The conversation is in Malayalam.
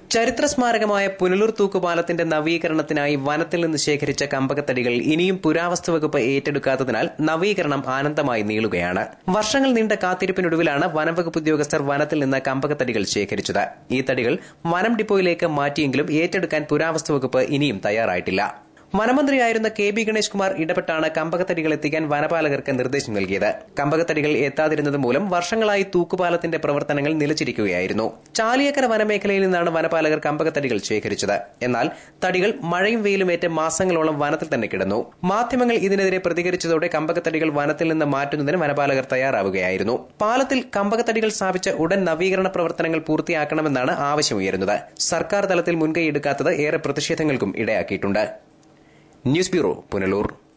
ചരിത്ര സ്മാരകമായ പുനലൂർ തൂക്കുപാലത്തിന്റെ നവീകരണത്തിനായി വനത്തിൽ നിന്ന് ശേഖരിച്ച കമ്പകത്തടികൾ ഇനിയും പുരാവസ്തു വകുപ്പ് ഏറ്റെടുക്കാത്തതിനാൽ നവീകരണം ആനന്ദമായി നീളുകയാണ് വർഷങ്ങൾ നീണ്ട കാത്തിരിപ്പിനൊടുവിലാണ് വനംവകുപ്പ് ഉദ്യോഗസ്ഥർ വനത്തിൽ നിന്ന് കമ്പകത്തടികൾ ശേഖരിച്ചത് ഈ തടികൾ വനം ഡിപ്പോയിലേക്ക് മാറ്റിയെങ്കിലും ഏറ്റെടുക്കാൻ പുരാവസ്തു വകുപ്പ് ഇനിയും തയ്യാറായിട്ടില്ല വനമന്ത്രിയായിരുന്ന കെ ബി ഗണേഷ് കുമാർ ഇടപെട്ടാണ് കമ്പകത്തടികൾ എത്തിക്കാൻ വനപാലകർക്ക് നിർദ്ദേശം നൽകിയത് കമ്പകത്തടികൾ എത്താതിരുന്നത് മൂലം വർഷങ്ങളായി തൂക്കുപാലത്തിന്റെ പ്രവർത്തനങ്ങൾ നിലച്ചിരിക്കുകയായിരുന്നു ചാലിയക്കര വനമേഖലയിൽ നിന്നാണ് വനപാലകർ കമ്പകത്തടികൾ ശേഖരിച്ചത് എന്നാൽ തടികൾ മഴയും വെയിലും ഏറ്റ് മാസങ്ങളോളം വനത്തിൽ തന്നെ കിടന്നു മാധ്യമങ്ങൾ ഇതിനെതിരെ പ്രതികരിച്ചതോടെ കമ്പകത്തടികൾ വനത്തിൽ നിന്ന് മാറ്റുന്നതിന് വനപാലകർ തയ്യാറാവുകയായിരുന്നു പാലത്തിൽ കമ്പകത്തടികൾ സ്ഥാപിച്ച ഉടൻ നവീകരണ പ്രവർത്തനങ്ങൾ പൂർത്തിയാക്കണമെന്നാണ് ആവശ്യമുയരുന്നത് സർക്കാർ തലത്തിൽ മുൻകൈയെടുക്കാത്തത് ഏറെ പ്രതിഷേധങ്ങൾക്കും ഇടയാക്കിയിട്ടുണ്ട് ന്യൂസ് ബ്യൂറോ പുനലൂർ